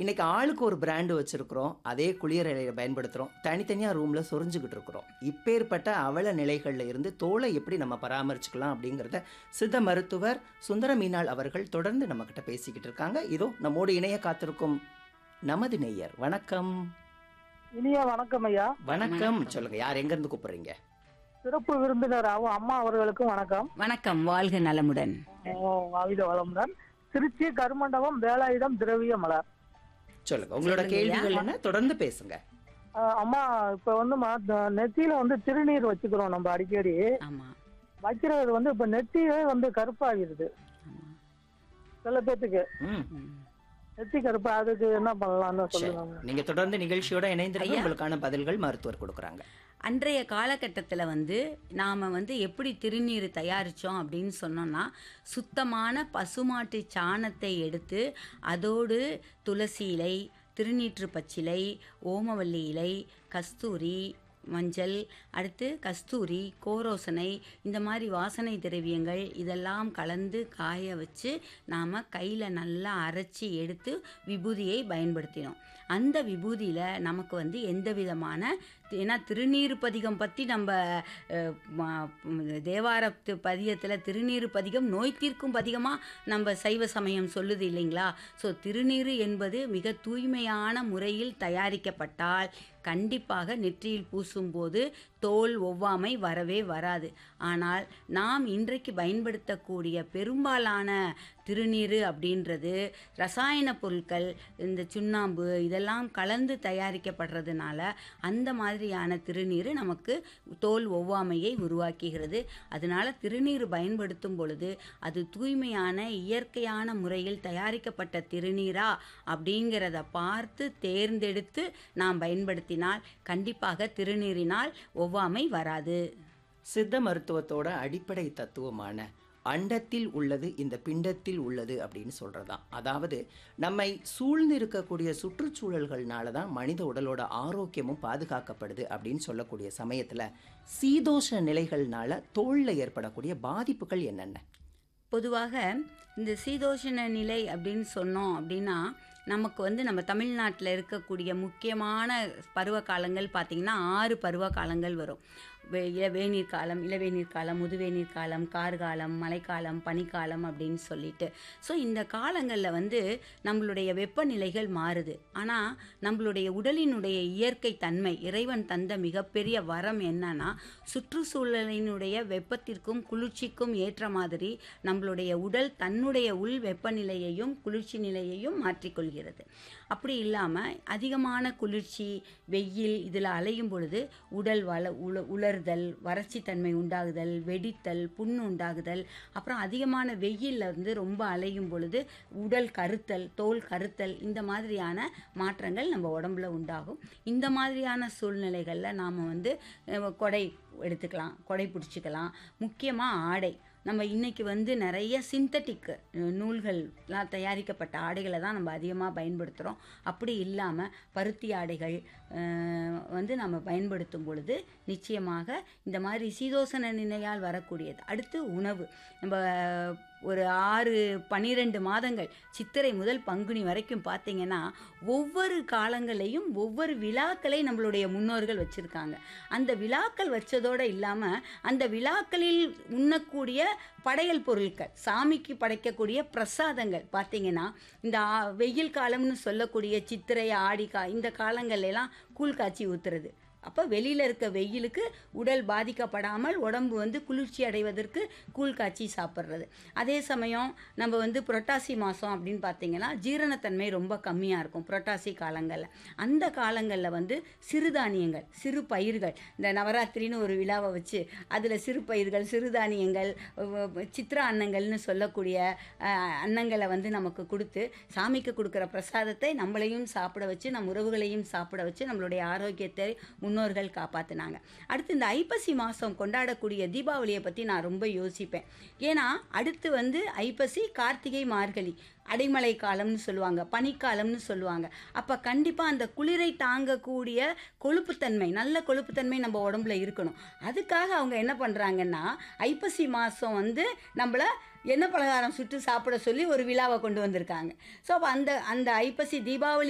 இன்னைக்கு ஆளுக்கு ஒரு பிராண்டு வச்சிருக்கிறோம் அதே குளியலறையை பயன்படுத்துகிறோம் தனித்தனியாக ரூமில் சொரிஞ்சுக்கிட்டு இருக்கிறோம் இப்பேற்பட்ட அவல நிலைகளில் இருந்து தோலை எப்படி நம்ம பராமரிச்சுக்கலாம் அப்படிங்கிறத சித்த மருத்துவர் சுந்தர மீனாள் அவர்கள் தொடர்ந்து நம்மக்கிட்ட பேசிக்கிட்டு இருக்காங்க இதோ நம்மோடு இணைய காத்திருக்கும் நமது நேயர் வணக்கம் இனிய வணக்கம் ஐயா வணக்கம் சொல்லுங்க யார் எங்கேருந்து கூப்பிடுறீங்க சிறப்பு விருந்தினராகவும் அம்மா அவர்களுக்கும் வணக்கம் வணக்கம் வாழ்க நலமுடன் ஆயுத வளமுடன் திருச்சி கருமண்டபம் வேலாயுதம் திரவிய மலர் சொல்லுங்க உங்களோட சொல்லுங்க கேள்விகள் ஐயா. என்ன தொடர்ந்து பேசுங்க ஆஹ் அம்மா இப்ப வந்து மா- த- நெத்தியில வந்து திருநீர் வச்சுக்கிறோம் நம்ம அடிக்கடி ஆமா வைக்கிறது வந்து இப்ப நெத்தியே வந்து கருப்பாகிருது ஆமா சில பேத்துக்கு ம் ம். நெத்தி கருப்பு அதுக்கு என்ன பண்ணலாம்னு சரி. சொல்லுங்க நீங்க தொடர்ந்து நிகழ்ச்சியோட இணைந்திருங்க ஐயா. உங்களுக்கான பதில்கள் மருத்துவர் கொடுக்குறாங்க அன்றைய காலகட்டத்தில் வந்து நாம் வந்து எப்படி திருநீர் தயாரித்தோம் அப்படின்னு சொன்னோம்னா சுத்தமான பசுமாட்டு சாணத்தை எடுத்து அதோடு துளசி இலை திருநீற்று பச்சிலை ஓமவல்லி இலை கஸ்தூரி மஞ்சள் அடுத்து கஸ்தூரி கோரோசனை இந்த மாதிரி வாசனை திரவியங்கள் இதெல்லாம் கலந்து காய வச்சு நாம் கையில் நல்லா அரைச்சி எடுத்து விபூதியை பயன்படுத்தினோம் அந்த விபூதியில் நமக்கு வந்து எந்த விதமான ஏன்னா திருநீர் பதிகம் பற்றி நம்ம அஹ், ம- ம், தேவாரத்து பதியத்தில் திருநீர் பதிகம் நோய் தீர்க்கும் பதிகமாக நம்ம சைவ சமயம் சொல்லுது இல்லைங்களா ஸோ திருநீர் என்பது மிக தூய்மையான முறையில் தயாரிக்கப்பட்டால் கண்டிப்பாக நெற்றியில் பூசும்போது தோல் ஒவ்வாமை வரவே வராது ஆனால் நாம் இன்றைக்கு பயன்படுத்தக்கூடிய பெரும்பாலான திருநீர் அப்படின்றது ரசாயன பொருட்கள் இந்த சுண்ணாம்பு இதெல்லாம் கலந்து தயாரிக்கப்படுறதுனால அந்த மாதிரியான திருநீர் நமக்கு தோல் ஒவ்வாமையை உருவாக்குகிறது அதனால திருநீர் பயன்படுத்தும் பொழுது அது தூய்மையான இயற்கையான முறையில் தயாரிக்கப்பட்ட திருநீரா அப்படிங்கிறத பார்த்து தேர்ந்தெடுத்து நாம் பயன்படுத்தினால் கண்டிப்பாக திருநீரினால் ஒவ்வாமை வராது சித்த மருத்துவத்தோட அடிப்படை தத்துவமான அண்டத்தில் உள்ளது இந்த பிண்டத்தில் உள்ளது அப்படின்னு சொல்றதாம் அதாவது நம்மை சூழ்ந்து இருக்கக்கூடிய சுற்றுச்சூழல்கள்னால தான் மனித உடலோட ஆரோக்கியமும் பாதுகாக்கப்படுது அப்படின்னு சொல்லக்கூடிய சமயத்துல சீதோஷ நிலைகள்னால தோல்ல ஏற்படக்கூடிய பாதிப்புகள் என்னென்ன பொதுவாக இந்த சீதோஷண நிலை அப்படின்னு சொன்னோம் அப்படின்னா நமக்கு வந்து நம்ம தமிழ்நாட்டில் இருக்கக்கூடிய முக்கியமான பருவ காலங்கள் பார்த்திங்கன்னா ஆறு பருவ காலங்கள் வரும் வே- இளவேநீர் காலம் இளவேநீர் காலம் முதுவேநீர் காலம் கார்காலம் மழைக்காலம் பனிக்காலம் அப்படின்னு சொல்லிட்டு ஸோ இந்த காலங்களில் வந்து நம்மளுடைய வெப்பநிலைகள் மாறுது ஆனால் நம்மளுடைய உடலினுடைய இயற்கை தன்மை இறைவன் தந்த மிகப்பெரிய வரம் என்னன்னா சுற்றுச்சூழலினுடைய வெப்பத்திற்கும் குளிர்ச்சிக்கும் ஏற்ற மாதிரி நம்மளுடைய உடல் தன்னுடைய உள் வெப்பநிலையையும் குளிர்ச்சி நிலையையும் மாற்றிக்கொள்கிறது அப்படி இல்லாமல் அதிகமான குளிர்ச்சி வெயில் இதில் அலையும் பொழுது உடல் வள உல உலர்தல் வறட்சித்தன்மை உண்டாகுதல் வெடித்தல் புண் உண்டாகுதல் அப்புறம் அதிகமான வெயிலில் வந்து ரொம்ப அலையும் பொழுது உடல் கருத்தல் தோல் கருத்தல் இந்த மாதிரியான மாற்றங்கள் நம்ம உடம்புல உண்டாகும் இந்த மாதிரியான சூழ்நிலைகளில் நாம் வந்து அஹ், கொடை எடுத்துக்கலாம் கொடை பிடிச்சிக்கலாம் முக்கியமாக ஆடை நம்ம இன்னைக்கு வந்து நிறைய சிந்தட்டிக் நூல்கள்லாம் தயாரிக்கப்பட்ட ஆடைகளை தான் நம்ம அதிகமாக பயன்படுத்துகிறோம் அப்படி இல்லாமல் பருத்தி ஆடைகள் அஹ், வந்து நம்ம பயன்படுத்தும் பொழுது நிச்சயமாக இந்த மாதிரி சீதோசன நிலையால் வரக்கூடியது அடுத்து உணவு நம்ம ஒரு ஆறு பன்னிரெண்டு மாதங்கள் சித்திரை முதல் பங்குனி வரைக்கும் பார்த்தீங்கன்னா ஒவ்வொரு காலங்களையும் ஒவ்வொரு விழாக்களை நம்மளுடைய முன்னோர்கள் வச்சுருக்காங்க அந்த விழாக்கள் வச்சதோடு இல்லாமல் அந்த விழாக்களில் உண்ணக்கூடிய படையல் பொருட்கள் சாமிக்கு படைக்கக்கூடிய பிரசாதங்கள் பார்த்தீங்கன்னா இந்த ஆ- வெயில் காலம்னு சொல்லக்கூடிய சித்திரை ஆடி கா இந்த காலங்கள்ல எல்லாம் கூழ் காய்ச்சி ஊத்துறது அப்போ வெளியில் இருக்க வெயிலுக்கு உடல் பாதிக்கப்படாமல் உடம்பு வந்து குளிர்ச்சி அடைவதற்கு கூழ் காய்ச்சி சாப்பிட்றது அதே சமயம் நம்ம வந்து புரட்டாசி மாதம் அப்படின்னு பார்த்தீங்கன்னா ஜீரணத்தன்மை ரொம்ப கம்மியாக இருக்கும் புரட்டாசி காலங்களில் அந்த காலங்களில் வந்து சிறுதானியங்கள் சிறு பயிர்கள் இந்த நவராத்திரின்னு ஒரு விழாவை வச்சு அதில் சிறு பயிர்கள் சிறுதானியங்கள் வ- வ- சித்ரா அன்னங்கள்னு சொல்லக்கூடிய அஹ், அன்னங்களை வந்து நமக்கு கொடுத்து சாமிக்கு கொடுக்குற பிரசாதத்தை நம்மளையும் சாப்பிட வச்சு நம் உறவுகளையும் சாப்பிட வச்சு நம்மளுடைய ஆரோக்கியத்தை முன்னோர்கள் காப்பாற்றினாங்க அடுத்து இந்த ஐப்பசி மாதம் கொண்டாடக்கூடிய தீபாவளியை பற்றி நான் ரொம்ப யோசிப்பேன் ஏன்னா அடுத்து வந்து ஐப்பசி கார்த்திகை மார்கழி அடைமழை காலம்னு சொல்லுவாங்க பனிக்காலம்னு சொல்லுவாங்க அப்போ கண்டிப்பாக அந்த குளிரை தாங்கக்கூடிய கொழுப்புத்தன்மை நல்ல கொழுப்புத்தன்மை நம்ம உடம்புல இருக்கணும் அதுக்காக அவங்க என்ன பண்ணுறாங்கன்னா ஐப்பசி மாதம் வந்து நம்மள எண்ணெய் பலகாரம் சுட்டு சாப்பிட சொல்லி ஒரு விழாவை கொண்டு வந்திருக்காங்க ஸோ அப்போ அந்த அந்த ஐப்பசி தீபாவளி